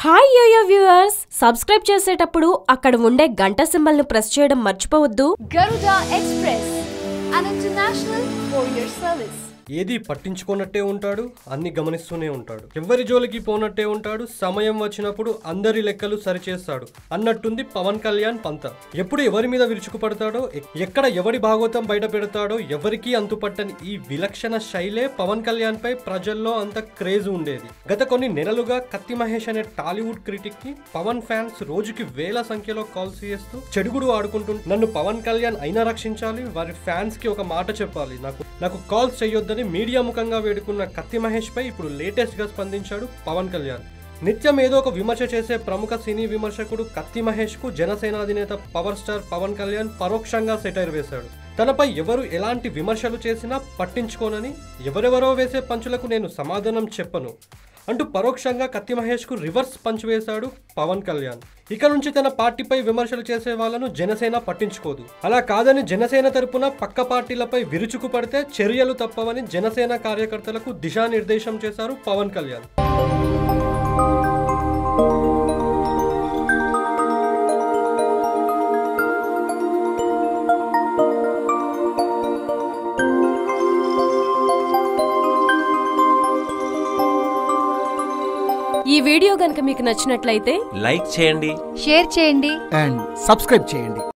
Hi yo-yo viewers subscribe చేసేటప్పుడు అక్కడ ఉండే గంట సింబల్ ను ప్రెస్ చేయడం మర్చిపోవద్దు Garuda Express, an international courier service. ఏది పట్టించుకోనట్టే ఉంటాడు అన్ని గమనిస్తూనే ఉంటాడు ఎవరి జోలికి పోనట్టే ఉంటాడు సమయం వచ్చినప్పుడు అందరి లెక్కలు సరిచేస్తాడు అన్నట్టుంది పవన్ కళ్యాణ్ పంత ఎప్పుడు ఎవరి మీద విరుచుకుపడతాడో ఎ- ఎక్కడ ఎవడి భాగోతం బయట పెడతాడో ఎవరికీ అంతుపట్టని ఈ విలక్షణ శైలే పవన్ కళ్యాణ్ పై ప్రజల్లో అంత క్రేజ్ ఉండేది గత కొన్ని నెలలుగా కత్తి మహేష్ అనే టాలీవుడ్ క్రిటిక్ కి పవన్ ఫ్యాన్స్ రోజుకి వేల సంఖ్యలో కాల్స్ చేస్తూ చెడుగుడు ఆడుకుంటూ నన్ను పవన్ కళ్యాణ్ అయినా రక్షించాలి వారి ఫ్యాన్స్ కి ఒక మాట చెప్పాలి నాకు నాకు కాల్స్ చేయొద్దని మీడియా ముఖంగా వేడుకున్న కత్తి మహేష్ పై ఇప్పుడు లేటెస్ట్ గా స్పందించాడు పవన్ కళ్యాణ్ నిత్యం ఏదో ఒక విమర్శ చేసే ప్రముఖ సినీ విమర్శకుడు కత్తి మహేష్ కు జనసేన అధినేత పవర్ స్టార్ పవన్ కళ్యాణ్ పరోక్షంగా సెటైర్ వేశాడు తనపై ఎవరు ఎలాంటి విమర్శలు చేసినా పట్టించుకోనని ఎవరెవరో వేసే పంచులకు నేను సమాధానం చెప్పను అంటూ పరోక్షంగా కత్తి మహేష్ కు రివర్స్ పంచ్ వేశాడు పవన్ కళ్యాణ్ ఇక నుంచి తన పార్టీపై విమర్శలు చేసే వాళ్ళను జనసేన పట్టించుకోదు అలా కాదని జనసేన తరపున పక్క పార్టీలపై విరుచుకు పడితే చర్యలు తప్పవని జనసేన కార్యకర్తలకు దిశానిర్దేశం చేశారు పవన్ కళ్యాణ్ ఈ వీడియో గనుక మీకు నచ్చినట్లయితే లైక్ చేయండి షేర్ చేయండి అండ్ సబ్స్క్రైబ్ చేయండి